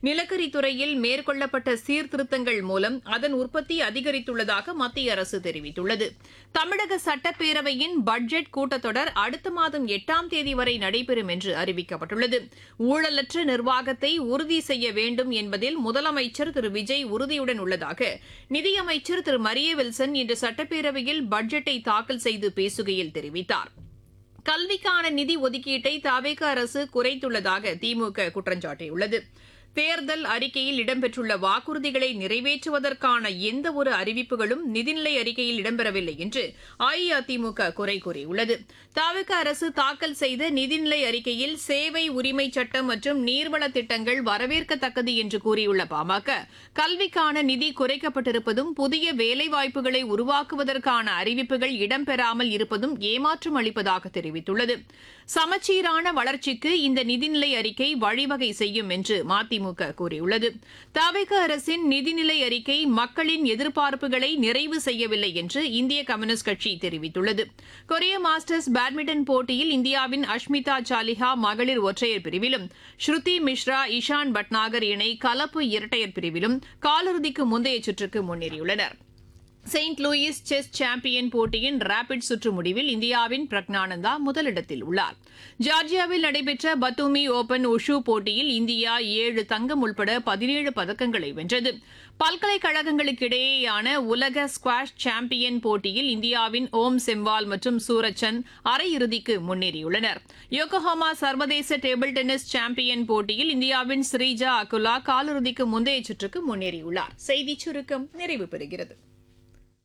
நிலக்கரி துறையில் மேற்கொள்ளப்பட்ட சீர்திருத்தங்கள் மூலம் அதன் உற்பத்தி அதிகரித்துள்ளதாக மத்திய அரசு தெரிவித்துள்ளது தமிழக சட்டப்பேரவையின் பட்ஜெட் கூட்டத்தொடர் அடுத்த மாதம் எட்டாம் தேதி வரை நடைபெறும் என்று அறிவிக்கப்பட்டுள்ளது ஊழலற்ற நிர்வாகத்தை உறுதி செய்ய வேண்டும் என்பதில் முதலமைச்சர் திரு விஜய் உறுதியுடன் உள்ளதாக நிதியமைச்சர் திரு மரிய வில்சன் இன்று சட்டப்பேரவையில் பட்ஜெட்டை தாக்கல் செய்து பேசுகையில் தெரிவித்தார் கல்விக்கான நிதி ஒதுக்கீட்டை தவேக அரசு குறைத்துள்ளதாக திமுக குற்றம் சாட்டியுள்ளது தேர்தல் அறிக்கையில் இடம்பெற்றுள்ள வாக்குறுதிகளை நிறைவேற்றுவதற்கான எந்த ஒரு அறிவிப்புகளும் நிதிநிலை அறிக்கையில் இடம்பெறவில்லை என்று அஇஅதிமுக குறை கூறியுள்ளது தவிக அரசு தாக்கல் செய்த நிதிநிலை அறிக்கையில் சேவை உரிமை சட்டம் மற்றும் நீர்வள திட்டங்கள் வரவேற்கத்தக்கது என்று கூறியுள்ள பாமக கல்விக்கான நிதி குறைக்கப்பட்டிருப்பதும் புதிய வேலைவாய்ப்புகளை உருவாக்குவதற்கான அறிவிப்புகள் இடம்பெறாமல் இருப்பதும் ஏமாற்றம் அளிப்பதாக தெரிவித்துள்ளது சமச்சீரான வளர்ச்சிக்கு இந்த நிதிநிலை அறிக்கை வழிவகை செய்யும் என்று மதிமுக கூறியுள்ளது தவிக அரசின் நிதிநிலை அறிக்கை மக்களின் எதிர்பார்ப்புகளை நிறைவு செய்யவில்லை என்று இந்திய கம்யூனிஸ்ட் கட்சி தெரிவித்துள்ளது கொரிய மாஸ்டர்ஸ் பேட்மிண்டன் போட்டியில் இந்தியாவின் அஷ்மிதா சாலிஹா மகளிர் ஒற்றையர் பிரிவிலும் ஸ்ருதி மிஸ்ரா இஷான் பட்நாகர் இணை கலப்பு இரட்டையர் பிரிவிலும் காலிறுதிக்கு முந்தைய சுற்றுக்கு முன்னேறியுள்ளனா் செயின்ட் லூயிஸ் செஸ் சாம்பியன் போட்டியின் ரேபிட் சுற்று முடிவில் இந்தியாவின் பிரக்னானந்தா முதலிடத்தில் உள்ளார் ஜார்ஜியாவில் நடைபெற்ற பத்தூமி ஓபன் உஷு போட்டியில் இந்தியா ஏழு தங்கம் உட்பட பதினேழு பதக்கங்களை வென்றது பல்கலைக்கழகங்களுக்கிடையேயான உலக ஸ்குவாஷ் சாம்பியன் போட்டியில் இந்தியாவின் ஓம் செம்வால் மற்றும் சூரச்சந்த் அரையிறுதிக்கு முன்னேறியுள்ளனர் யோகோஹாமா சர்வதேச டேபிள் டென்னிஸ் சாம்பியன் போட்டியில் இந்தியாவின் ஸ்ரீஜா அகுலா காலிறுதிக்கு முந்தைய சுற்றுக்கு முன்னேறியுள்ளார் செய்திச் சுருக்கம் நிறைவு பெறுகிறது